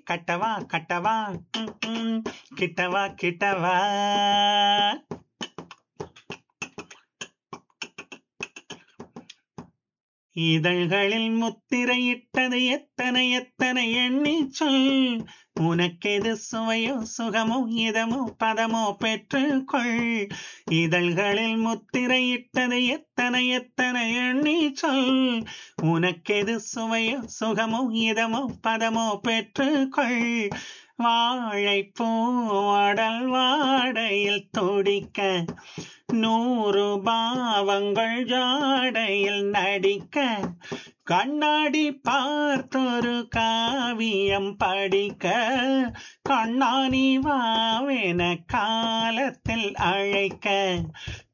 கட்டவா கட்டவா ம், ம், கிட்டவா கிட்டவா இதழ்களில் முத்திரையிட்டது எத்தனை எத்தனை எண்ணி சொல் உனக்கெது சுவையோ சுகமோ இதமோ பதமோ பெற்றுக்கொள் இதழ்களில் முத்திரையிட்டது எத்தனை எத்தனை எண்ணி சொல் உனக்கெது சுவையோ சுகமோ இதமோ பதமோ பெற்றுக்கொள் வாழைப்பூ அடல் வாடையில் துடிக்க நூறு பாவங்கள் ஜாடையில் நடிக்க கண்ணாடி பார்த்தொரு காவியம் படிக்க கண்ணாணி வாவென காலத்தில் அழைக்க